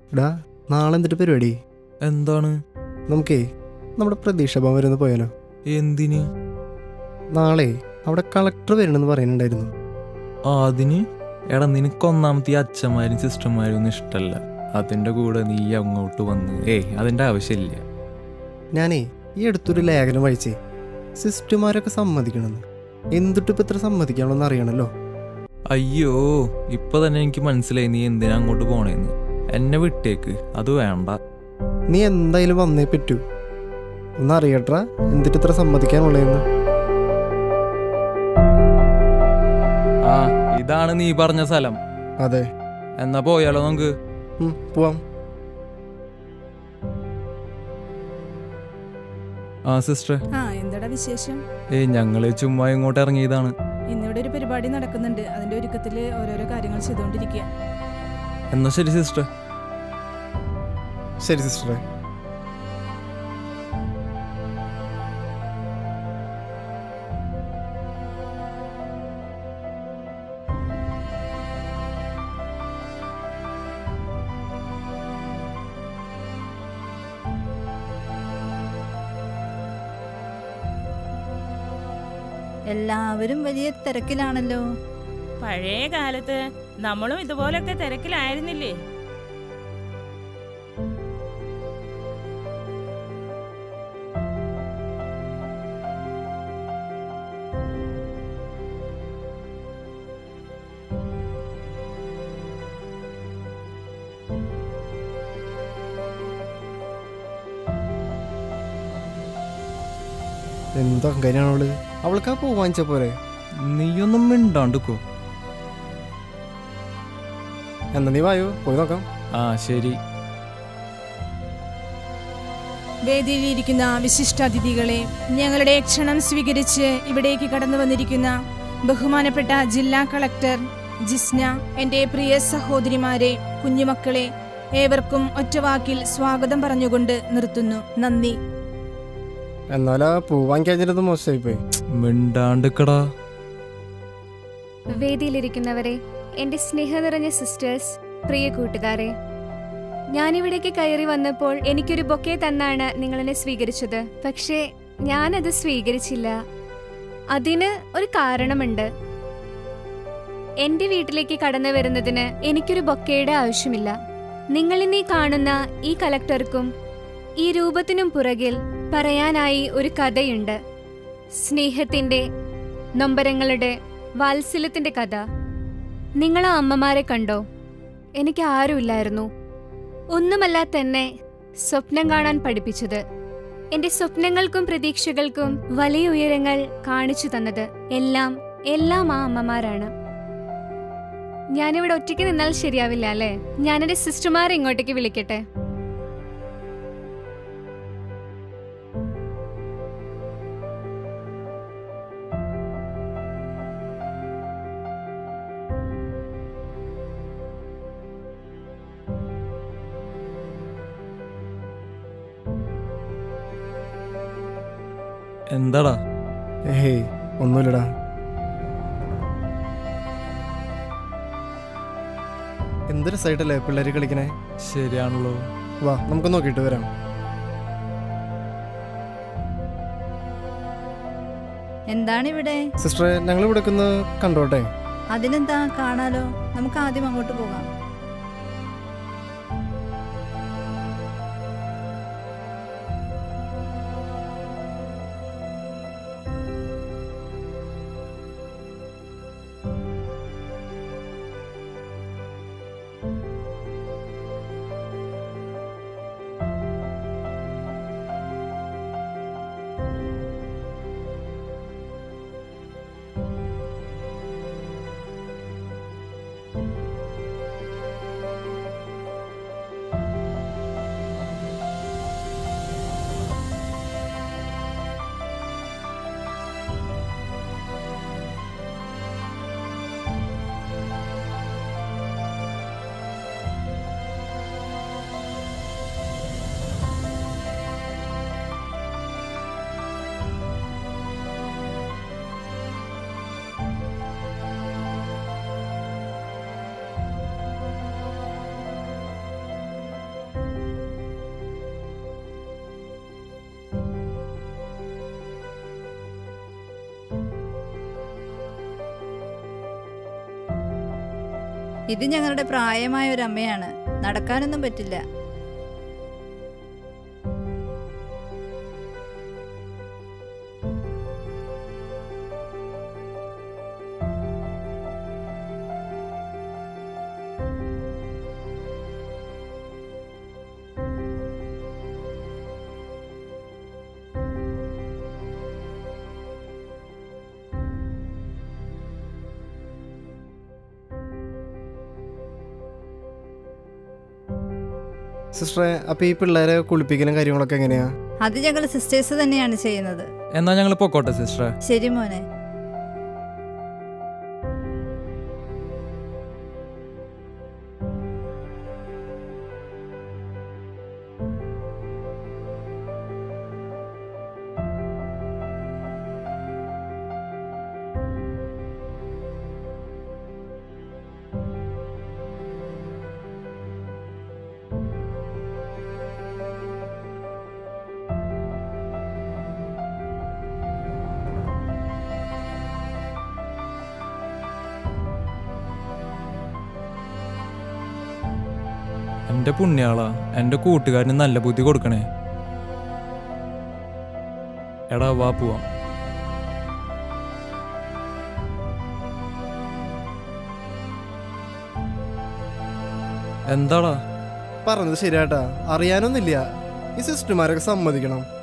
ഡാ നാളെ എന്തിട്ട് പരിപാടി എന്താണ് നമുക്കേ നമ്മുടെ പ്രതീക്ഷ ഭവൻ വരെ ഒന്ന് പോയാലോ എന്തിന് നാളെ അവിടെ കളക്ടർ വരണമെന്ന് പറയുന്നുണ്ടായിരുന്നു ആ, അതിന് എടാ നിനക്ക് ഒന്നാമത്തെ ഈ അച്ഛന്മാരും സിസ്റ്റർമാരും ഒന്നും ഇഷ്ടമല്ല അതിന്റെ കൂടെ നീ അങ്ങോട്ട് വന്ന് ഏയ് അതിന്റെ ആവശ്യമില്ല ഞാനേ ഈ അടുത്തൊരു ലേഖനം വായിച്ചേ സിസ്റ്റർമാരൊക്കെ സമ്മതിക്കണമെന്ന് എന്തിട്ട് ഇപ്പം ഇത്ര സമ്മതിക്കണമെന്ന് അറിയണല്ലോ അയ്യോ ഇപ്പൊ തന്നെ എനിക്ക് മനസ്സിലായി നീ എന്തിനാ അങ്ങോട്ട് പോണേന്ന് എന്നെ വിട്ടേക്ക് അത് വേണ്ട നീ എന്തായാലും വന്നേ പറ്റൂ ഒന്ന് അറിയട്ടാ എന്തിട്ട് ഇത്ര സമ്മതിക്കാനുള്ളതെന്ന് ആ ഇതാണ് നീ പറഞ്ഞ സ്ഥലം അതെ എന്നാ പോയാലോ നമുക്ക് ഉം, പോവാം ആ സിസ്റ്റർ ആ എന്താടാ വിശേഷം ഏയ് ഞങ്ങള് ചുമ്മാ ഇങ്ങോട്ട് ഇറങ്ങിയതാണ് ഇന്നിവിടെ ഒരു പരിപാടി നടക്കുന്നുണ്ട് അതിന്റെ ഒരുക്കത്തില് ഓരോരോ കാര്യങ്ങൾ ചെയ്തുകൊണ്ടിരിക്കുക എന്നാ ശരി സിസ്റ്റർ ശരി സിസ്റ്ററെ എല്ലാവരും വലിയ തിരക്കിലാണല്ലോ പഴയ കാലത്ത് നമ്മളും ഇതുപോലൊക്കെ തിരക്കിലായിരുന്നില്ലേ എന്താ അഹങ്കാരിയാണ് അവള് അവൾക്ക് ആ പൂ വാങ്ങിച്ച പോരെ നീയൊന്നും മിണ്ടാണ്ടിക്കോ എന്നാ നീ വായോ പോയി നോക്കാം ആ ശരി വേദിയിലിരിക്കുന്ന വിശിഷ്ടാതിഥികളെ ഞങ്ങളുടെ ക്ഷണം സ്വീകരിച്ച് ഇവിടേക്ക് കടന്നു വന്നിരിക്കുന്ന ബഹുമാനപ്പെട്ട ജില്ലാ കളക്ടർ ജിസ്ന എൻ്റെ പ്രിയ സഹോദരിമാരെ കുഞ്ഞുമക്കളെ ഏവർക്കും ഒറ്റവാക്കിൽ സ്വാഗതം പറഞ്ഞുകൊണ്ട് നിർത്തുന്നു നന്ദി എന്നാലാ പൂ വാങ്ങിക്കാഞ്ഞിരുന്നത് മോശമായി പോയി മിണ്ടാണ്ടിക്കടാ വേദിയിലിരിക്കുന്നവരെ എന്റെ സ്നേഹം നിറഞ്ഞ സിസ്റ്റേഴ്സ് പ്രിയ കൂട്ടുകാരെ ഞാനിവിടേക്ക് കയറി വന്നപ്പോൾ എനിക്കൊരു ബൊക്കെ തന്നാണ് നിങ്ങൾ എന്നെ സ്വീകരിച്ചത് പക്ഷേ ഞാനത് സ്വീകരിച്ചില്ല അതിന് ഒരു കാരണമുണ്ട് എന്റെ വീട്ടിലേക്ക് കടന്നു വരുന്നതിന് എനിക്കൊരു ബൊക്കയുടെ ആവശ്യമില്ല നിങ്ങളിന്നീ കാണുന്ന ഈ കലക്ടർക്കും ഈ രൂപത്തിനും പുറകിൽ പറയാനായി ഒരു കഥയുണ്ട് സ്നേഹത്തിന്റെ നൊമ്പരങ്ങളുടെ വാത്സല്യത്തിന്റെ കഥ നിങ്ങൾ ആ അമ്മമാരെ കണ്ടോ എനിക്ക് ആരുമില്ലായിരുന്നു ഒന്നുമല്ല തന്നെ സ്വപ്നം കാണാൻ പഠിപ്പിച്ചത് എന്റെ സ്വപ്നങ്ങൾക്കും പ്രതീക്ഷകൾക്കും വലിയ ഉയരങ്ങൾ കാണിച്ചു തന്നത് എല്ലാം എല്ലാം ആ അമ്മമാരാണ് ഞാനിവിടെ ഒറ്റയ്ക്ക് നിന്നാൽ ശരിയാവില്ല അല്ലേ ഞാനെന്റെ സിസ്റ്റർമാരെ ഇങ്ങോട്ടേക്ക് വിളിക്കട്ടെ എന്താടാ ഏയ് ഒന്നുമില്ലടാ എന്ത് രസമായിട്ടല്ലേ പിള്ളേര് കളിക്കണേ ശരിയാണല്ലോ വാ നമുക്ക് നോക്കിയിട്ട് വരാം എന്താണ് ഇവിടെ സിസ്റ്ററെ ഞങ്ങൾ ഇവിടെ ഒന്ന് കണ്ടോട്ടെ അതിനെന്താ കാണാലോ നമുക്ക് ആദ്യം അങ്ങോട്ട് പോകാം ഇത് ഞങ്ങളുടെ പ്രായമായ ഒരു അമ്മയാണ് നടക്കാനൊന്നും പറ്റില്ല സിസ്റ്ററെ അപ്പോൾ ഈ പിള്ളേരെ കുളിപ്പിക്കലും കാര്യങ്ങളൊക്കെ എങ്ങനെയാ അത് ഞങ്ങൾ സിസ്റ്റേഴ്സ് തന്നെയാണ് ചെയ്യുന്നത് എന്നാ ഞങ്ങൾ പൊക്കോട്ടെ സിസ്റ്ററെ ശരി മോനെ എൻ്റെ പുണ്യാളാ എൻ്റെ കൂട്ടുകാരന് നല്ല ബുദ്ധി കൊടുക്കണേ എടാ വാ പോവാം എന്താടാ പറഞ്ഞത് ശരിയാട്ടാ അറിയാനൊന്നുമില്ല ഈ സിസ്റ്റർമാരൊക്കെ സമ്മതിക്കണം